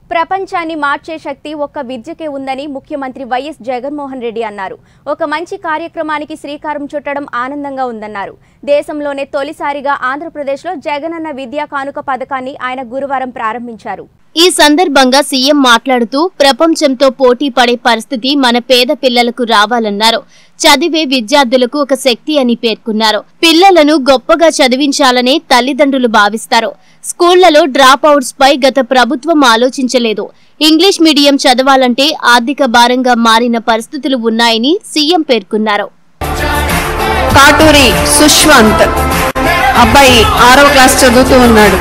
ప్రపంచాన్ని మార్చే శక్తి ఒక్క విద్యకే ఉందని ముఖ్యమంత్రి వైఎస్ జగన్మోహన్ రెడ్డి అన్నారు ఒక మంచి కార్యక్రమానికి శ్రీకారం చుట్టడం ఆనందంగా ఉందన్నారు దేశంలోనే తొలిసారిగా ఆంధ్రప్రదేశ్లో జగనన్న విద్యా కానుక పథకాన్ని ఆయన గురువారం ప్రారంభించారు ఈ సందర్భంగా సీఎం మాట్లాడుతూ ప్రపంచంతో పోటీ పడే పరిస్థితి మన పేద పిల్లలకు రావాలన్నారు చదివే విద్యార్థులకు ఒక శక్తి అని పేర్కొన్నారు పిల్లలను గొప్పగా చదివించాలనే తల్లిదండ్రులు భావిస్తారు స్కూళ్లలో డ్రాప్ అవుట్స్ పై గత ప్రభుత్వం ఆలోచించలేదు ఇంగ్లీష్ మీడియం చదవాలంటే ఆర్థిక భారంగా మారిన పరిస్థితులు ఉన్నాయని సీఎం పేర్కొన్నారు కాటూరి సుష్వంత్ అబ్బాయి ఆరవ క్లాస్ చదువుతూ ఉన్నాడు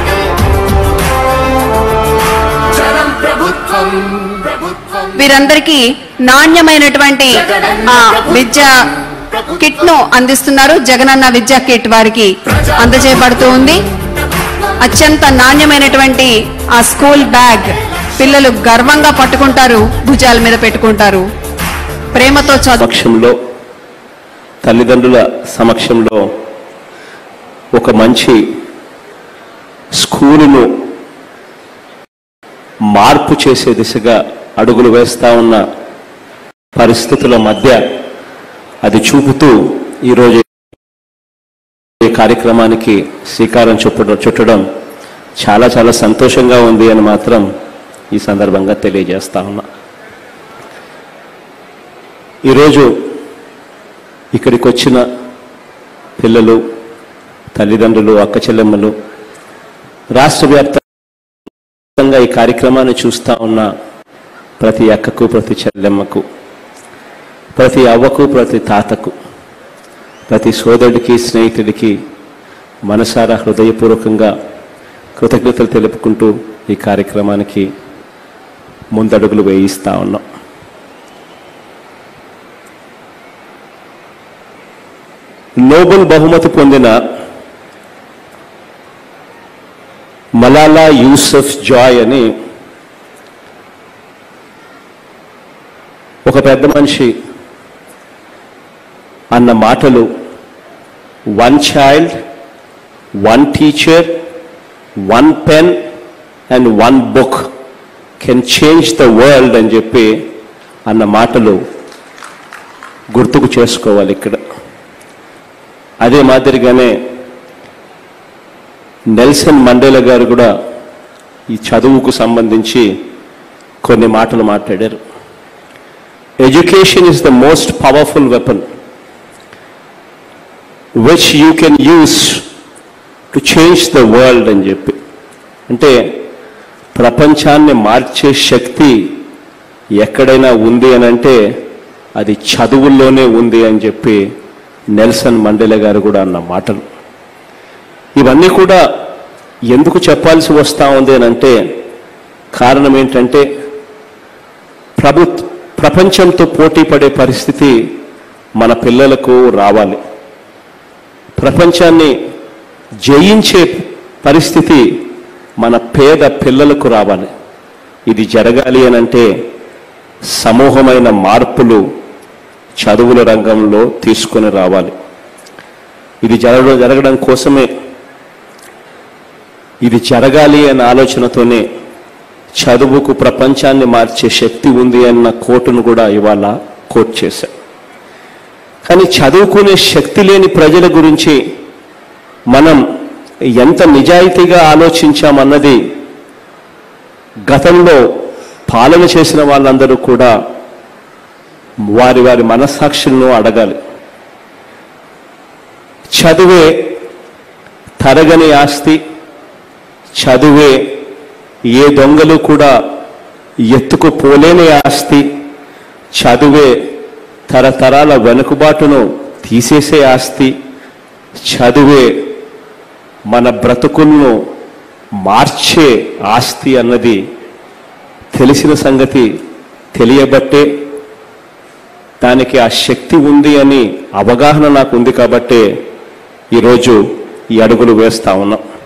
వీరందరికీ నాణ్యమైనటువంటి ఆ విద్య కిట్ ను అందిస్తున్నారు జగనన్న విద్యా కిట్ వారికి అందజేయబడుతూ ఉంది అత్యంత నాణ్యమైనటువంటి ఆ స్కూల్ బ్యాగ్ పిల్లలు గర్వంగా పట్టుకుంటారు భుజాల మీద పెట్టుకుంటారు ప్రేమతో చదువు సమక్షంలో తల్లిదండ్రుల సమక్షంలో ఒక మంచి స్కూలును మార్పు చేసే దిశగా అడుగులు వేస్తా ఉన్న పరిస్థితుల మధ్య అది చూపుతూ ఈరోజు ఈ కార్యక్రమానికి శ్రీకారం చుట్టడం చుట్టడం చాలా చాలా సంతోషంగా ఉంది అని మాత్రం ఈ సందర్భంగా తెలియజేస్తా ఉన్నా ఈరోజు ఇక్కడికి వచ్చిన పిల్లలు తల్లిదండ్రులు అక్క చెల్లెమ్మలు రాష్ట్ర వ్యాప్తంగా ఈ కార్యక్రమాన్ని చూస్తా ఉన్న ప్రతి అక్కకు ప్రతి చెల్లెమ్మకు ప్రతి అవ్వకు ప్రతి తాతకు ప్రతి సోదరుడికి స్నేహితుడికి మనసారా హృదయపూర్వకంగా కృతజ్ఞతలు తెలుపుకుంటూ ఈ కార్యక్రమానికి ముందడుగులు వేయిస్తా ఉన్నాం నోబెల్ బహుమతి పొందిన మలాలా యూసఫ్ జాయ్ అని ఒక పెద్ద మనిషి అన్న మాటలు one child one teacher one pen and one book can change the world అని చెప్పి అన్న మాటలు గుర్తుకు చేసుకోవాలి ఇక్కడ అదే మాదిరిగానే నెల్సన్ మండేలా గారు కూడా ఈ చదువుకు సంబంధించి కొన్ని మాటలు మాట్లాడారు education is the most powerful weapon which you can use to change the world అని చెప్పి అంటే ప్రపంచాన్ని మార్చే శక్తి ఎక్కడైనా ఉంది అని అంటే అది చదువుల్లోనే ఉంది అని చెప్పి నెల్సన్ మండేలా గారు కూడా అన్న మాటలు ఇవన్నీ కూడా ఎందుకు చెప్పాల్సి వస్తూ ఉంది అని అంటే కారణం ఏంటంటే ప్రభు ప్రపంచంతో పోటీ పడే పరిస్థితి మన పిల్లలకు రావాలి ప్రపంచాన్ని జయించే పరిస్థితి మన పేద పిల్లలకు రావాలి ఇది జరగాలి అని అంటే సమూహమైన మార్పులు చదువుల రంగంలో తీసుకొని రావాలి ఇది జరగడం జరగడం కోసమే ఇది జరగాలి అనే ఆలోచనతోనే చదువుకు ప్రపంచాన్ని మార్చే శక్తి ఉంది అన్న కోటును కూడా ఇవాళ కోట్ చేశాం కానీ చదువుకునే శక్తి లేని ప్రజల గురించి మనం ఎంత నిజాయితీగా ఆలోచించామన్నది గతంలో పాలన చేసిన వాళ్ళందరూ కూడా వారి వారి మనస్సాక్షులను అడగాలి చదువే తరగని ఆస్తి చదువే ఏ దొంగలు కూడా ఎత్తుకుపోలేని ఆస్తి చదువే తరతరాల వెనుకబాటును తీసేసే ఆస్తి చదువే మన బ్రతుకులను మార్చే ఆస్తి అన్నది తెలిసిన సంగతి తెలియబట్టే దానికి ఆ శక్తి ఉంది అని అవగాహన నాకు ఉంది కాబట్టే ఈరోజు ఈ అడుగులు వేస్తా ఉన్నాం